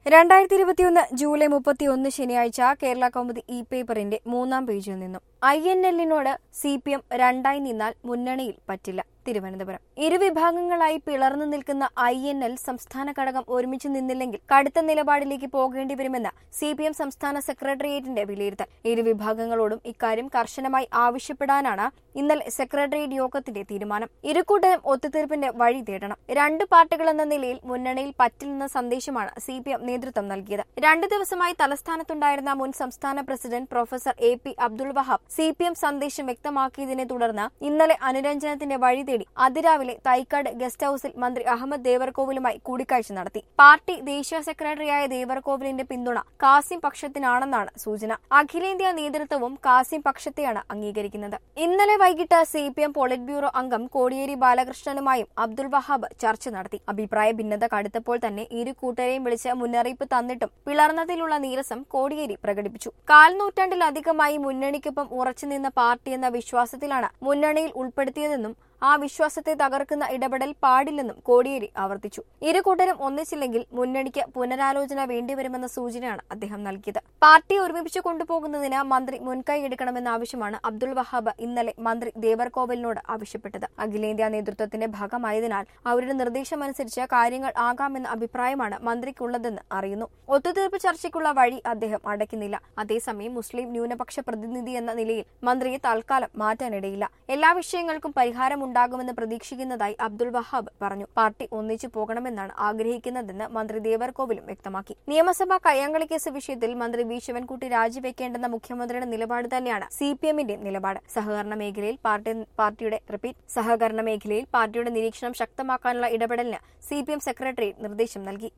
രണ്ടായിരത്തി ഇരുപത്തിയൊന്ന് ജൂലൈ മുപ്പത്തിയൊന്ന് ശനിയാഴ്ച കേരള കൗമുദി ഇ പേപ്പറിന്റെ മൂന്നാം പേജിൽ നിന്നും ഐ എൻ എല്ലിനോട് സി പി എം രണ്ടായി നിന്നാൽ മുന്നണിയിൽ പറ്റില്ല തിരുവനന്തപുരം ഇരുവിഭാഗങ്ങളായി പിളർന്നു നിൽക്കുന്ന ഐ എൻ എൽ സംസ്ഥാന ഘടകം ഒരുമിച്ച് നിന്നില്ലെങ്കിൽ കടുത്ത നിലപാടിലേക്ക് പോകേണ്ടി വരുമെന്ന് സി പി എം സംസ്ഥാന സെക്രട്ടേറിയറ്റിന്റെ വിലയിരുത്തൽ ഇരുവിഭാഗങ്ങളോടും ഇക്കാര്യം കർശനമായി ആവശ്യപ്പെടാനാണ് ഇന്നലെ സെക്രട്ടേറിയറ്റ് യോഗത്തിന്റെ തീരുമാനം ഇരുകൂട്ടരും ഒത്തുതീർപ്പിന്റെ വഴി തേടണം രണ്ട് പാർട്ടികൾ എന്ന നിലയിൽ മുന്നണിയിൽ പറ്റില്ലെന്ന സന്ദേശമാണ് സി പി എം നേതൃത്വം നൽകിയത് രണ്ടു ദിവസമായി തലസ്ഥാനത്തുണ്ടായിരുന്ന മുൻ സംസ്ഥാന president professor A P Abdul Wahab C P M സന്ദേശം വ്യക്തമാക്കിയതിനെ തുടർന്ന് ഇന്നലെ അനുരഞ്ജനത്തിന്റെ വഴി തേടി അതിരാവിലെ തൈക്കാട് ഗസ്റ്റ് ഹൌസിൽ മന്ത്രി അഹമ്മദ് ദേവർകോവിലുമായി കൂടിക്കാഴ്ച നടത്തി പാർട്ടി ദേശീയ സെക്രട്ടറിയായ ദേവർകോവിലിന്റെ പിന്തുണ കാസിം പക്ഷത്തിനാണെന്നാണ് സൂചന അഖിലേന്ത്യാ നേതൃത്വവും കാസിം പക്ഷത്തെയാണ് അംഗീകരിക്കുന്നത് ഇന്നലെ വൈകിട്ട് C P M polit bureau അംഗം കോടിയേരി ബാലകൃഷ്ണനുമായും അബ്ദുൾ വഹാബ് ചർച്ച നടത്തി അഭിപ്രായ ഭിന്നത കടുത്തപ്പോൾ തന്നെ ഇരു കൂട്ടരെയും വിളിച്ച് മുന്നറിയിപ്പ് തന്നിട്ടും പിളർന്നതിലുള്ള നീരസം കോടിയേരി പ്രകടിപ്പിച്ചു കാൽ നൂറ്റാണ്ടിലധികമായി മുന്നണിക്കൊപ്പം ഉറച്ചുനിന്ന പാർട്ടിയെന്ന വിശ്വാസത്തിലാണ് മുന്നണിയിൽ ഉൾപ്പെടുത്തിയതെന്നും ആ വിശ്വാസത്തെ തകർക്കുന്ന ഇടപെടൽ പാടില്ലെന്നും കോടിയേരി ആവർത്തിച്ചു ഇരു കൂട്ടരും ഒന്നിച്ചില്ലെങ്കിൽ മുന്നണിക്ക് പുനരാലോചന വേണ്ടിവരുമെന്ന സൂചനയാണ് അദ്ദേഹം നൽകിയത് പാർട്ടി ഒരുമിപ്പിച്ചു കൊണ്ടുപോകുന്നതിന് മന്ത്രി മുൻകൈ എടുക്കണമെന്ന ആവശ്യമാണ് അബ്ദുൾ വഹാബ് ഇന്നലെ മന്ത്രി ദേവർകോവലിനോട് ആവശ്യപ്പെട്ടത് അഖിലേന്ത്യാ നേതൃത്വത്തിന്റെ ഭാഗമായതിനാൽ അവരുടെ നിർദ്ദേശമനുസരിച്ച് കാര്യങ്ങൾ ആകാമെന്ന അഭിപ്രായമാണ് മന്ത്രിക്കുള്ളതെന്ന് അറിയുന്നു ഒത്തുതീർപ്പ് ചർച്ചയ്ക്കുള്ള വഴി അദ്ദേഹം അടയ്ക്കുന്നില്ല അതേസമയം മുസ്ലിം ന്യൂനപക്ഷ പ്രതിനിധി എന്ന നിലയിൽ മന്ത്രിയെ തൽക്കാലം മാറ്റാനിടയില്ല എല്ലാ വിഷയങ്ങൾക്കും പരിഹാരം ഉണ്ടാകുമെന്ന് പ്രതീക്ഷിക്കുന്നതായി അബ്ദുൾ വഹാബ് പറഞ്ഞു പാർട്ടി ഒന്നിച്ചു പോകണമെന്നാണ് ആഗ്രഹിക്കുന്നതെന്ന് മന്ത്രി ദേവർകോവിലും വ്യക്തമാക്കി നിയമസഭാ കയ്യാങ്കളി കേസ് വിഷയത്തിൽ മന്ത്രി വി ശിവൻകുട്ടി രാജിവെക്കേണ്ടെന്ന മുഖ്യമന്ത്രിയുടെ നിലപാട് തന്നെയാണ് സി പി എമ്മിന്റെ നിലപാട് സഹകരണ മേഖലയിൽ പാർട്ടി പാർട്ടിയുടെ റിപ്പീറ്റ് സഹകരണ മേഖലയിൽ പാർട്ടിയുടെ നിരീക്ഷണം ശക്തമാക്കാനുള്ള ഇടപെടലിന് സി പി എം സെക്രട്ടറി നിർദ്ദേശം നൽകി